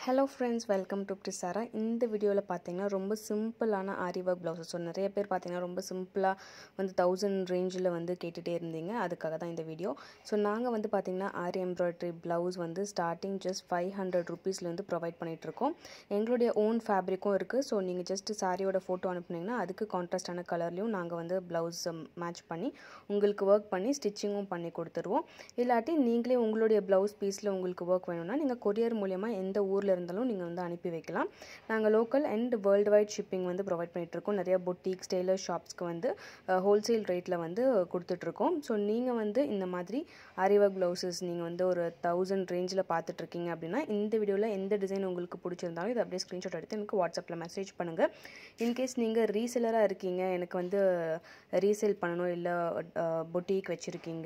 hello friends welcome to Prisara இந்த வீடியோவில் பார்த்தீங்கன்னா ரொம்ப சிம்பிளான ஆரி ஒர்க் ப்ளவுசஸ் ஸோ நிறைய பேர் பார்த்தீங்கன்னா ரொம்ப சிம்பிளாக வந்து தௌசண்ட் ரேஞ்சில் வந்து கேட்டுகிட்டே இருந்தீங்க அதுக்காக தான் இந்த வீடியோ ஸோ நாங்கள் வந்து பார்த்தீங்கன்னா ஆரி எம்ப்ராய்டரி ப்ளவுஸ் வந்து ஸ்டார்டிங் ஜஸ்ட் ஃபைவ் ஹண்ட்ரட் ருபீஸ்லேருந்து ப்ரொவைட் பண்ணிகிட்ருக்கோம் எங்களுடைய ஓன் ஃபேப்ரிக்கும் இருக்குது ஸோ நீங்கள் ஜஸ்ட் சாரியோட ஃபோட்டோ அனுப்புனீங்கன்னா அதுக்கு கான்ட்ராஸ்டான கலர்லையும் நாங்கள் வந்து ப்ளவுஸ் மேட்ச் பண்ணி உங்களுக்கு ஒர்க் பண்ணி ஸ்டிச்சிங்கும் பண்ணி கொடுத்துருவோம் இல்லாட்டி நீங்களே உங்களுடைய ப்ளவுஸ் பீஸில் உங்களுக்கு ஒர்க் வேணும்னா நீங்கள் கொரியர் மூலியமாக எந்த ஊரில் இருந்தாலும் நீங்கள் வந்து அனுப்பி வைக்கலாம் நாங்கள் local and world wide shipping வந்து ப்ரொவைட் பண்ணிகிட்ருக்கோம் நிறைய பொட்டிக்ஸ் டெய்லர் ஷாப்ஸ்க்கு வந்து ஹோல்சேல் ரேட்டில் வந்து கொடுத்துட்ருக்கோம் ஸோ நீங்கள் வந்து இந்த மாதிரி ஆரிவர்க் ப்ளவுசஸ் நீங்கள் வந்து ஒரு தௌசண்ட் ரேஞ்சில் பார்த்துட்ருக்கீங்க அப்படின்னா இந்த வீடியோவில் எந்த டிசைன் உங்களுக்கு பிடிச்சிருந்தாலும் இதை அப்படியே ஸ்க்ரீன்ஷாட் எடுத்து எனக்கு வாட்ஸ்அப்பில் மெசேஜ் பண்ணுங்கள் இன்கேஸ் நீங்கள் ரீசெலராக இருக்கீங்க எனக்கு வந்து ரீசேல் பண்ணணும் இல்லை பொட்டிக் வச்சுருக்கீங்க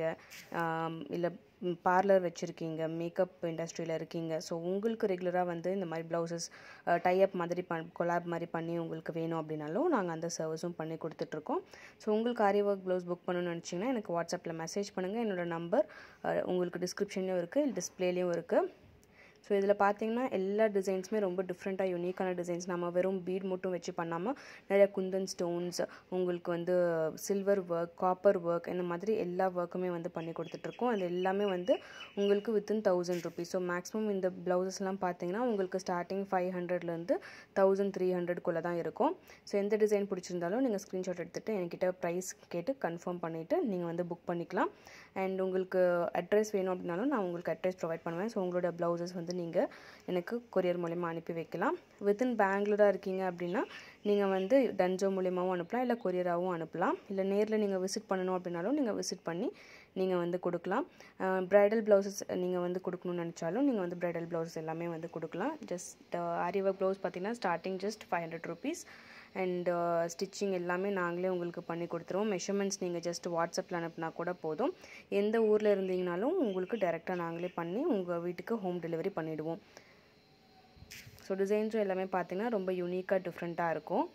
இல்லை பார்லர் வச்சுருக்கீங்க மேக்கப் இண்டஸ்ட்ரியில் இருக்கீங்க ஸோ உங்களுக்கு ரெகுலராக வந்து இந்த மாதிரி ப்ளவுசஸ் டைஅப் மாதிரி பண் கொலாப் மாதிரி பண்ணி உங்களுக்கு வேணும் அப்படின்னாலும் நாங்கள் அந்த சர்வீஸும் பண்ணி கொடுத்துட்ருக்கோம் ஸோ உங்களுக்கு ஆரி ஒர்க் ப்ளவுஸ் புக் பண்ணணும்னு நினச்சிங்கன்னா எனக்கு வாட்ஸ்அப்பில் மெசேஜ் பண்ணுங்கள் என்னோடய நம்பர் உங்களுக்கு டிஸ்கிரிப்ஷன்லேயும் இருக்குது டிஸ்பிளேலையும் இருக்குது ஸோ இதில் பார்த்தீங்கன்னா எல்லா டிசைன்ஸுமே ரொம்ப டிஃப்ரெண்ட்டாக யூனிக்கான டிசைன்ஸ் நம்ம வெறும் பீட் மட்டும் வச்சு பண்ணாமல் நிறைய குந்தன் ஸ்டோன்ஸ் உங்களுக்கு வந்து சில்வர் ஒர்க் காப்பர் ஒர்க் இந்த மாதிரி எல்லா ஒர்க்குமே வந்து பண்ணி கொடுத்துட்ருக்கோம் அது எல்லாமே வந்து உங்களுக்கு within thousand rupees so maximum இந்த ப்ளவுசஸ்லாம் பார்த்தீங்கன்னா உங்களுக்கு ஸ்டார்டிங் ஃபைவ் ஹண்ட்ரட்லேருந்து தௌசண்ட் த்ரீ ஹண்ட்ரட்குள்ளே தான் இருக்கும் ஸோ எந்த டிசைன் பிடிச்சிருந்தாலும் நீங்கள் ஸ்க்ரீன்ஷாட் எடுத்துகிட்டு என்கிட்ட ப்ரைஸ் கேட்டு கன்ஃபார்ம் பண்ணிவிட்டு நீங்கள் வந்து புக் பண்ணிக்கலாம் அண்ட் உங்களுக்கு அட்ரஸ் வேணும் அப்படின்னாலும் நான் உங்களுக்கு அட்ரஸ் ப்ரொவைட் பண்ணுவேன் ஸோ உங்களோட ப்ளவுசஸ் வந்து நீங்கள் எனக்கு கொரியர் மூலிமா அனுப்பி வைக்கலாம் வித்தின் பெங்களூராக இருக்கீங்க அப்படின்னா நீங்கள் வந்து டன்ஜோ மூலியமாகவும் அனுப்பலாம் இல்லை கொரியராகவும் அனுப்பலாம் இல்லை நேரில் நீங்கள் விசிட் பண்ணணும் அப்படின்னாலும் நீங்கள் விசிட் பண்ணி நீங்கள் வந்து கொடுக்கலாம் ப்ரைடல் ப்ளவுசஸ் நீங்கள் வந்து கொடுக்கணும்னு நினச்சாலும் நீங்கள் வந்து ப்ரைடல் ப்ளவுஸ் எல்லாமே வந்து கொடுக்கலாம் ஜஸ்ட் ஆரி ஒர்க் ப்ளவுஸ் பார்த்தீங்கன்னா starting just five hundred rupees and stitching எல்லாமே நாங்களே உங்களுக்கு பண்ணி கொடுத்துருவோம் மெஷர்மெண்ட்ஸ் நீங்கள் ஜஸ்ட் வாட்ஸ்அப்பில் அனுப்புனா கூட போதும் எந்த ஊரில் இருந்தீங்கனாலும் உங்களுக்கு டேரெக்டாக நாங்களே பண்ணி உங்கள் வீட்டுக்கு ஹோம் டெலிவரி பண்ணிவிடுவோம் ஸோ டிசைன்ஸும் எல்லாமே பார்த்தீங்கன்னா ரொம்ப யூனிக்காக டிஃப்ரெண்ட்டாக இருக்கும்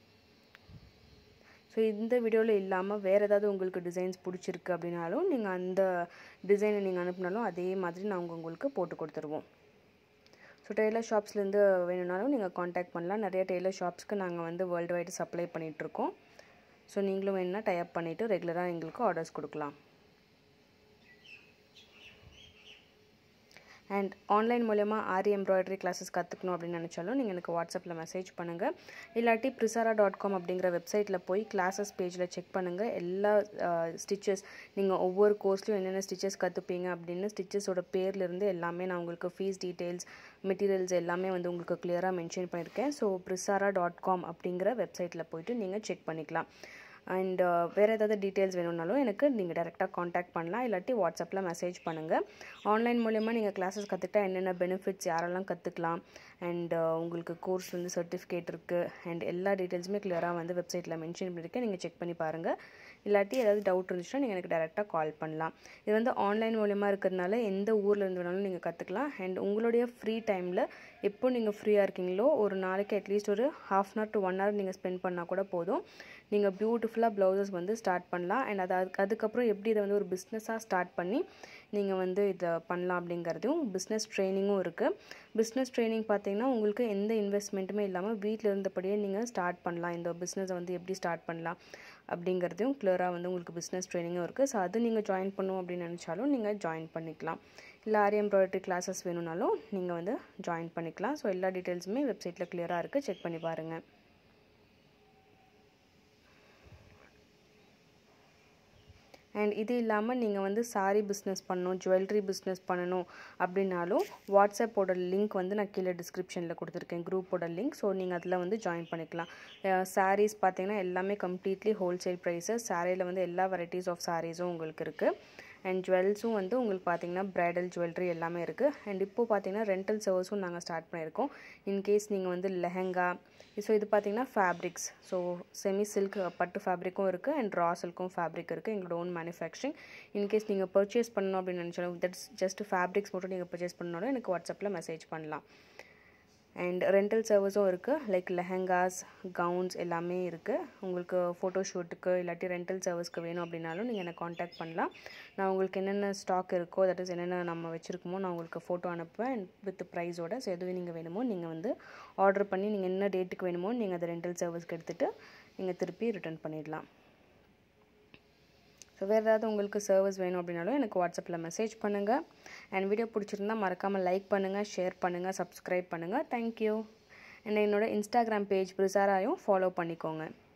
ஸோ இந்த வீடியோவில் இல்லாமல் வேறு ஏதாவது உங்களுக்கு டிசைன்ஸ் பிடிச்சிருக்கு அப்படின்னாலும் நீங்கள் அந்த டிசைனை நீங்கள் அனுப்புனாலும் அதே மாதிரி நாங்கள் உங்களுக்கு போட்டு கொடுத்துருவோம் ஸோ டெய்லர் ஷாப்ஸ்லேருந்து வேணும்னாலும் நீங்கள் காண்டாக்ட் பண்ணலாம் நிறைய டெய்லர் ஷாப்ஸ்க்கு நாங்கள் வந்து வேர்ல்டு வைடு சப்ளை பண்ணிகிட்ருக்கோம் ஸோ நீங்களும் வேணுன்னா டைப் பண்ணிவிட்டு ரெகுலராக எங்களுக்கு ஆர்டர்ஸ் கொடுக்கலாம் அண்ட் ஆன்லைன் மூலயமா ஆரி எம்ப்ராய்டரி கிளாஸஸ் கற்றுக்கணும் அப்படின்னு நினச்சாலும் நீங்கள் எனக்கு வாட்ஸ்அப்பில் மெசேஜ் பண்ணுங்கள் இல்லாட்டி ப்ரிசாரா டாட் காம் அப்படிங்கிற வெப்சைட்டில் போய் கிளாஸஸ் பேஜில் செக் பண்ணுங்கள் எல்லா ஸ்டிச்சஸ் நீங்கள் ஒவ்வொரு கோர்ஸ்லையும் என்னென்ன ஸ்டிச்சஸ் கற்றுப்பீங்க அப்படின்னு ஸ்டிச்சஸோட பேர்லேருந்து எல்லாமே நான் உங்களுக்கு ஃபீஸ் டீட்டெயில்ஸ் மெட்டீரியல்ஸ் எல்லாமே வந்து உங்களுக்கு கிளியராக மென்ஷன் பண்ணியிருக்கேன் ஸோ ப்ரிசாரா டாட் காம் அப்படிங்கிற வெப்சைட்டில் போயிட்டு நீங்கள் செக் பண்ணிக்கலாம் அண்ட் வேறு ஏதாவது டீட்டெயில்ஸ் வேணும்னாலும் எனக்கு நீங்கள் டேரெக்டாக காண்டாக்ட் பண்ணலாம் இல்லாட்டி வாட்ஸ்அப்பில் மெசேஜ் பண்ணுங்கள் ஆன்லைன் மூலயமா நீங்கள் கிளாஸஸ் கற்றுக்கிட்டா என்னென்ன பெனிஃபிட்ஸ் யாரெல்லாம் கற்றுக்கலாம் அண்ட் உங்களுக்கு கோர்ஸ் வந்து சர்டிஃபிகேட் இருக்குது அண்ட் எல்லா டீட்டெயில்ஸுமே கிளியராக வந்து வெப்சைட்டில் மென்ஷன் பண்ணியிருக்கேன் நீங்கள் செக் பண்ணி பாருங்கள் இல்லாட்டி ஏதாவது டவுட் இருந்துச்சுன்னா நீங்கள் எனக்கு டேரெக்டாக கால் பண்ணலாம் இது வந்து ஆன்லைன் மூலயமா இருக்கிறதுனால எந்த ஊரில் இருந்து வேணாலும் நீங்கள் கற்றுக்கலாம் அண்ட் உங்களுடைய ஃப்ரீ டைமில் எப்போ நீங்கள் ஃப்ரீயாக இருக்கீங்களோ ஒரு நாளைக்கு அட்லீஸ்ட் ஒரு half an hour to one hour நீங்கள் ஸ்பெண்ட் பண்ணால் கூட போதும் நீங்கள் பியூட்டிஃபுல்லாக ப்ளவுசஸ் வந்து ஸ்டார்ட் பண்ணலாம் அண்ட் அது அதுக்கப்புறம் எப்படி இதை வந்து ஒரு பிஸ்னஸாக ஸ்டார்ட் பண்ணி நீங்கள் வந்து இதை பண்ணலாம் அப்படிங்கிறதையும் பிஸ்னஸ் ட்ரைனிங்கும் இருக்குது பிஸ்னஸ் ட்ரைனிங் பார்த்தீங்கன்னா உங்களுக்கு எந்த இன்வெஸ்ட்மெண்ட்டுமே இல்லாமல் வீட்டில் இருந்தபடியே நீங்கள் ஸ்டார்ட் பண்ணலாம் இந்த பிஸ்னஸை வந்து எப்படி ஸ்டார்ட் பண்ணலாம் அப்படிங்கிறதையும் கிளியராக வந்து உங்களுக்கு பிஸ்னஸ் ட்ரைனிங்கும் இருக்குது ஸோ அது நீங்கள் ஜாயின் பண்ணும் அப்படின்னு நினச்சாலும் நீங்கள் ஜாயின் பண்ணிக்கலாம் இல்லை ஆரி எம்ப்ராய்டரி கிளாஸஸ் வேணும்னாலும் நீங்கள் வந்து ஜாயின் பண்ணிக்கலாம் ஸோ எல்லா டீட்டெயில்ஸுமே வெப்சைட்டில் கிளியராக இருக்குது செக் பண்ணி பாருங்கள் அண்ட் இது இல்லாமல் நீங்கள் வந்து சாரீ பிஸ்னஸ் பண்ணணும் ஜுவல்லரி பிஸ்னஸ் பண்ணணும் அப்படின்னாலும் வாட்ஸ்அப்போட லிங்க் வந்து நான் கீழே டிஸ்கிரிப்ஷனில் கொடுத்துருக்கேன் குரூப்போட லிங்க் ஸோ நீங்கள் அதில் வந்து ஜாயின் பண்ணிக்கலாம் சாரீஸ் பார்த்தீங்கன்னா எல்லாமே கம்ப்ளீட்லி ஹோல்சேல் ப்ரைஸஸ் சாரியில் வந்து எல்லா வெரைட்டிஸ் ஆஃப் சாரீஸும் உங்களுக்கு இருக்குது அண்ட் ஜுவல்ஸும் வந்து உங்களுக்கு பார்த்தீங்கன்னா ப்ரைடல் ஜுவல்லரி எல்லாமே இருக்குது அண்ட் இப்போது பார்த்தீங்கன்னா ரெண்டல் சர்வீஸும் நாங்கள் ஸ்டார்ட் பண்ணியிருக்கோம் இன்கேஸ் நீங்கள் வந்து லெஹங்கா ஸோ இது பார்த்தீங்கன்னா ஃபேப்ரிக்ஸ் ஸோ செமி சில்க் பட்டு ஃபேப்ரிக்கும் இருக்குது அண்ட் ரா சில்க்கும் ஃபேப்ரிக் இருக்குது எங்களோட ஓன் மேனுஃபேக்சரிங் இன்கேஸ் நீங்கள் பர்ச்சேஸ் பண்ணணும் அப்படின்னு நினச்சாலும் தட்ஸ் ஜஸ்ட் ஃபேப்ரிக்ஸ் மட்டும் நீங்கள் பர்ச்சேஸ் பண்ணாலும் எனக்கு வாட்ஸ்அப்பில் மெசேஜ் பண்ணலாம் அண்ட் ரெண்டல் சர்வீஸும் இருக்குது லைக் லெஹங்காஸ் கவுன்ஸ் எல்லாமே இருக்குது உங்களுக்கு ஃபோட்டோ ஷூட்டுக்கு இல்லாட்டி ரெண்டல் சர்வீஸ்க்கு வேணும் அப்படின்னாலும் நீங்கள் என்னை காண்டாக்ட் பண்ணலாம் நான் உங்களுக்கு என்னென்ன ஸ்டாக் இருக்கோ தட் இஸ் என்னென்ன நம்ம வச்சுருக்கோமோ நான் உங்களுக்கு ஃபோட்டோ அனுப்புவேன் வித் ப்ரைஸோட ஸோ எதுவும் நீங்கள் வேணுமோ நீங்கள் வந்து ஆர்டர் பண்ணி நீங்கள் என்ன டேட்டுக்கு வேணுமோ நீங்கள் அதை ரெண்டல் சர்வீஸ்க்கு எடுத்துகிட்டு நீங்கள் திருப்பி ரிட்டர்ன் பண்ணிடலாம் ஸோ வேறு ஏதாவது உங்களுக்கு சர்வீஸ் வேணும் அப்படின்னாலும் எனக்கு வாட்ஸ்அப்பில் மெசேஜ் பண்ணுங்கள் அண்ட் வீடியோ பிடிச்சிருந்தா மறக்காமல் லைக் பண்ணுங்கள் ஷேர் பண்ணுங்கள் சப்ஸ்கிரைப் பண்ணுங்கள் தேங்க்யூ அண்ட் என்னோடய இன்ஸ்டாகிராம் பேஜ் ப்ரிசாராயும் ஃபாலோ பண்ணிக்கோங்க